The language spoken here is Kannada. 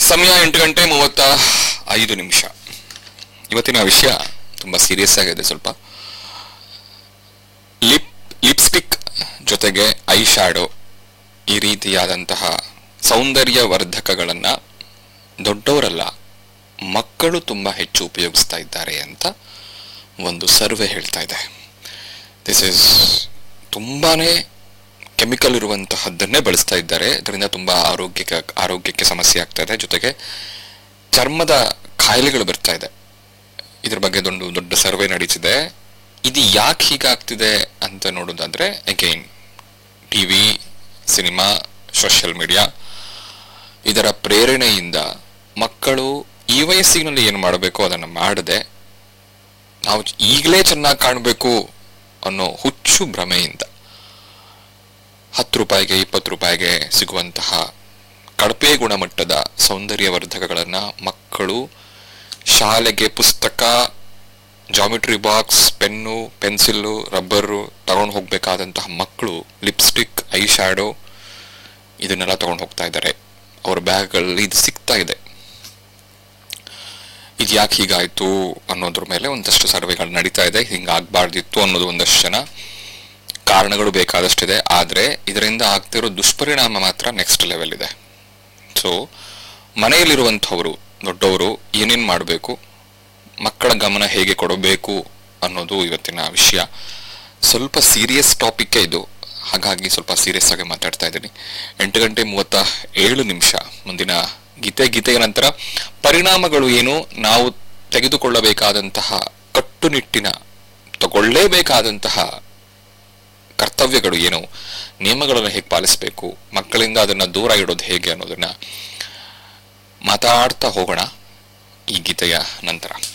ಸಮಯ ಎಂಟು ಗಂಟೆ ಮೂವತ್ತ ಐದು ನಿಮಿಷ ಇವತ್ತಿನ ವಿಷಯ ತುಂಬಾ ಸೀರಿಯಸ್ ಆಗಿದೆ ಸ್ವಲ್ಪ ಲಿಪ್ ಲಿಪ್ಸ್ಟಿಕ್ ಜೊತೆಗೆ ಐ ಶ್ಯಾಡೋ ಈ ರೀತಿಯಾದಂತಹ ಸೌಂದರ್ಯ ವರ್ಧಕಗಳನ್ನ ದೊಡ್ಡವರಲ್ಲ ಮಕ್ಕಳು ತುಂಬಾ ಹೆಚ್ಚು ಉಪಯೋಗಿಸ್ತಾ ಇದ್ದಾರೆ ಅಂತ ಒಂದು ಸರ್ವೆ ಹೇಳ್ತಾ ಇದೆ ದಿಸ್ ಇಸ್ ತುಂಬಾನೇ ಕೆಮಿಕಲ್ ಇರುವಂತಹದ್ದನ್ನೇ ಬಳಸ್ತಾ ಇದ್ದಾರೆ ಇದರಿಂದ ತುಂಬಾ ಆರೋಗ್ಯಕ್ಕೆ ಆರೋಗ್ಯಕ್ಕೆ ಸಮಸ್ಯೆ ಆಗ್ತಾ ಇದೆ ಜೊತೆಗೆ ಚರ್ಮದ ಕಾಯಿಲೆಗಳು ಬರ್ತಾ ಇದೆ ಇದ್ರ ಬಗ್ಗೆ ದೊಡ್ಡ ದೊಡ್ಡ ಸರ್ವೆ ನಡೀತಿದೆ ಇದು ಯಾಕೆ ಹೀಗಾಗ್ತಿದೆ ಅಂತ ನೋಡೋದಾದ್ರೆ again TV cinema social media ಇದರ ಪ್ರೇರಣೆಯಿಂದ ಮಕ್ಕಳು ಈ ವಯಸ್ಸಿನಲ್ಲಿ ಏನು ಮಾಡಬೇಕು ಅದನ್ನು ಮಾಡದೆ ನಾವು ಈಗಲೇ ಚೆನ್ನಾಗಿ ಕಾಣಬೇಕು ಅನ್ನೋ ಹುಚ್ಚು ಭ್ರಮೆಯಿಂದ ಹತ್ತು ರೂಪಾಯಿಗೆ ಇಪ್ಪತ್ತು ರೂಪಾಯಿಗೆ ಸಿಗುವಂತಹ ಕಳಪೆ ಗುಣಮಟ್ಟದ ಸೌಂದರ್ಯವರ್ಧಕಗಳನ್ನ ಮಕ್ಕಳು ಶಾಲೆಗೆ ಪುಸ್ತಕ geometry box pen pencil rubber ತಗೊಂಡು ಹೋಗ್ಬೇಕಾದಂತಹ ಮಕ್ಕಳು ಲಿಪ್ಸ್ಟಿಕ್ ಐ ಶ್ಯಾಡೋ ಇದನ್ನೆಲ್ಲ ತಗೊಂಡು ಹೋಗ್ತಾ ಇದ್ದಾರೆ ಅವ್ರ ಬ್ಯಾಗ್ಗಳಲ್ಲಿ ಇದು ಸಿಗ್ತಾ ಇದೆ ಇದು ಯಾಕೆ ಹೀಗಾಯ್ತು ಅನ್ನೋದ್ರ ಮೇಲೆ ಒಂದಷ್ಟು ಸರ್ವೆಗಳು ನಡೀತಾ ಇದೆ ಹಿಂಗಾಗ್ಬಾರ್ದಿತ್ತು ಅನ್ನೋದು ಒಂದಷ್ಟು ಜನ ಕಾರಣಗಳು ಬೇಕಾದಷ್ಟಿದೆ ಆದ್ರೆ ಇದರಿಂದ ಆಗ್ತಿರೋ ದುಷ್ಪರಿಣಾಮ ಮಾತ್ರ ನೆಕ್ಸ್ಟ್ ಲೆವೆಲ್ ಇದೆ ಸೊ ಮನೆಯಲ್ಲಿರುವಂಥವರು ದೊಡ್ಡವರು ಏನೇನ್ ಮಾಡಬೇಕು ಮಕ್ಕಳ ಗಮನ ಹೇಗೆ ಕೊಡಬೇಕು ಅನ್ನೋದು ಇವತ್ತಿನ ವಿಷಯ ಸ್ವಲ್ಪ ಸೀರಿಯಸ್ ಟಾಪಿಕ್ ಇದು ಹಾಗಾಗಿ ಸ್ವಲ್ಪ ಸೀರಿಯಸ್ ಆಗಿ ಮಾತಾಡ್ತಾ ಇದ್ದೀನಿ ಎಂಟು ಗಂಟೆ ಮೂವತ್ತ ಏಳು ನಿಮಿಷ ಮುಂದಿನ ಗೀತೆ ಗೀತೆಯ ನಂತರ ಪರಿಣಾಮಗಳು ಏನು ನಾವು ತೆಗೆದುಕೊಳ್ಳಬೇಕಾದಂತಹ ಕಟ್ಟುನಿಟ್ಟಿನ ತಗೊಳ್ಳೇಬೇಕಾದಂತಹ ಕರ್ತವ್ಯಗಳು ಏನು ನಿಯಮಗಳನ್ನು ಹೇಗೆ ಪಾಲಿಸಬೇಕು ಮಕ್ಕಳಿಂದ ಅದನ್ನ ದೂರ ಇಡೋದು ಹೇಗೆ ಅನ್ನೋದನ್ನ ಮಾತಾಡ್ತಾ ಹೋಗೋಣ ಈ ಗೀತೆಯ ನಂತರ